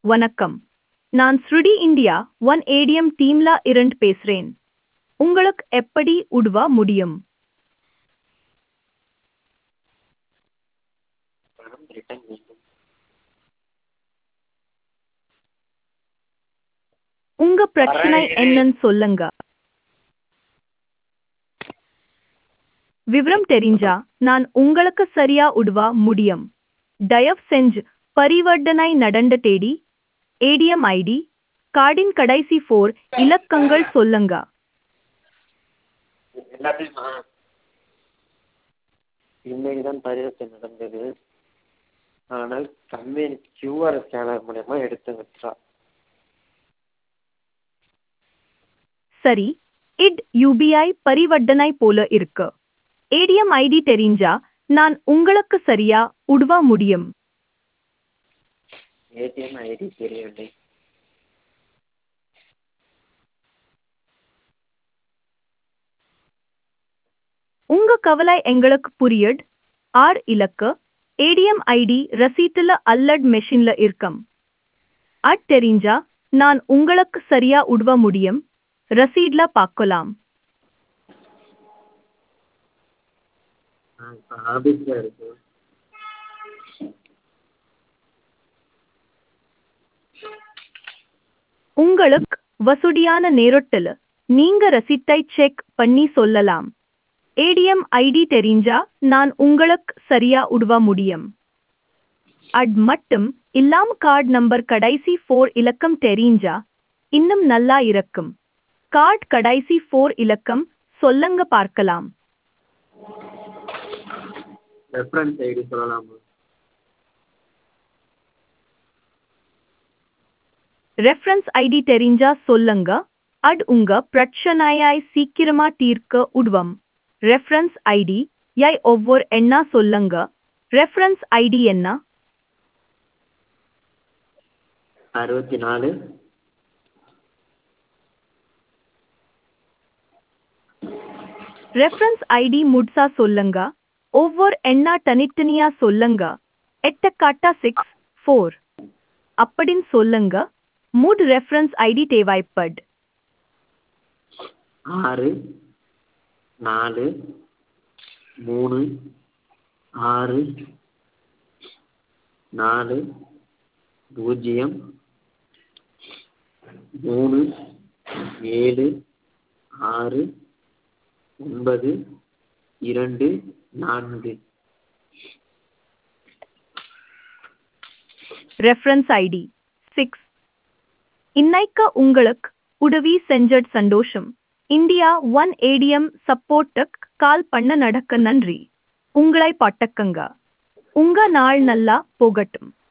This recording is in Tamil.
வணக்கம் நான் ஸ்ருடி இந்தியா ஒன் ஏடிஎம் டீம்ல இருந்து பேசுறேன் உங்களுக்கு எப்படி உதவ முடியும் பணம் ரிட்டர்ன் வேண்டும் உங்க பிரச்சனை என்னன்னு சொல்லுங்க விவரம் தெரிஞ்சா நான் உங்களுக்கு சரியா உதவ முடியும் தயவு செஞ்சு பரிவர்த்தனை நடந்த தேதி ஏடிஎம் ஐடி கார்டின் கடைசி ஃபோர் இலக்கங்கள் சொல்லுங்க எல்லாத்தையுமா இன்னைக்கு தான் பரிவர்த்தனை நடந்தது ஆனால் கம்பெனி கியூஆர் ஸ்கேனர் மூலயமா எடுத்து விட்டுறா சரி இட் யூபிஐ பரிவர்த்தனை போல இருக்கு ஏடிஎம் ஐடி தெரிஞ்சா நான் உங்களுக்கு சரியா உதவ முடியும் ஏடிஎம் ஐடி தெரியவில்லை உங்க கவலை எங்களுக்கு புரியுது ஆர் இலக்கு ஏடிஎம் ஐடி ரசீட்டுல அல்லட் மெஷின்ல இருக்கும் அட் தெரிஞ்சா நான் உங்களுக்கு சரியா உதவ முடியும் ரசீட்ல பார்க்கலாம் நான் இப்போ ஆஃபீஸில் இருக்கேன் உங்களுக்கு வசதியான நேரத்தில் நீங்க ரசீட்டை செக் பண்ணி சொல்லலாம் ஏடிஎம் ஐடி தெரிஞ்சா நான் உங்களுக்கு சரியா உதவ முடியும் அட் மட்டும் இல்லாம கார்டு நம்பர் கடைசி ஃபோர் இலக்கம் தெரிஞ்சா இன்னும் நல்லா இருக்கும் கார்டு கடைசி ஃபோர் இலக்கம் சொல்லுங்க பார்க்கலாம் ரெஃபரன்ஸ் ஐடி சொல்லலாமா ரெஃபரன்ஸ் ஐடி தெரிஞ்சா சொல்லுங்க அட் உங்க பிரச்சனையாய் சீக்கிரமா தீர்க்க உதவும் ரெஃபரன்ஸ் ஐடி யாய் ஒவ்வொரு எண்ணா சொல்லுங்க ரெஃபரன்ஸ் ஐடி என்ன அறுபத்தி நாலு ரெஃபரன்ஸ் ஐடி முட்சா சொல்லுங்க ஒவ்வொரு எண்ணா தனித்தனியா சொல்லுங்க எட்டக்காட்டா சிக்ஸ் ஃபோர் அப்படின்னு சொல்லுங்க மூட் ரெஃபரன்ஸ் ஐடி தேவைப்பட் ஆறு நாலு மூணு ஆறு நாலு பூஜ்ஜியம் மூணு ஏழு ஆறு ஒன்பது இரண்டு நான்கு ரெஃபரன்ஸ் ஐடி சிக்ஸ் இன்னைக்கு உங்களுக்கு உதவி செஞ்சட் சந்தோஷம் இந்தியா ஒன் ஏடிஎம் சப்போர்ட்டுக்கு கால் பண்ண நடக்க நன்றி உங்களை பட்டக்கங்க உங்க நாள் நல்லா போகட்டும்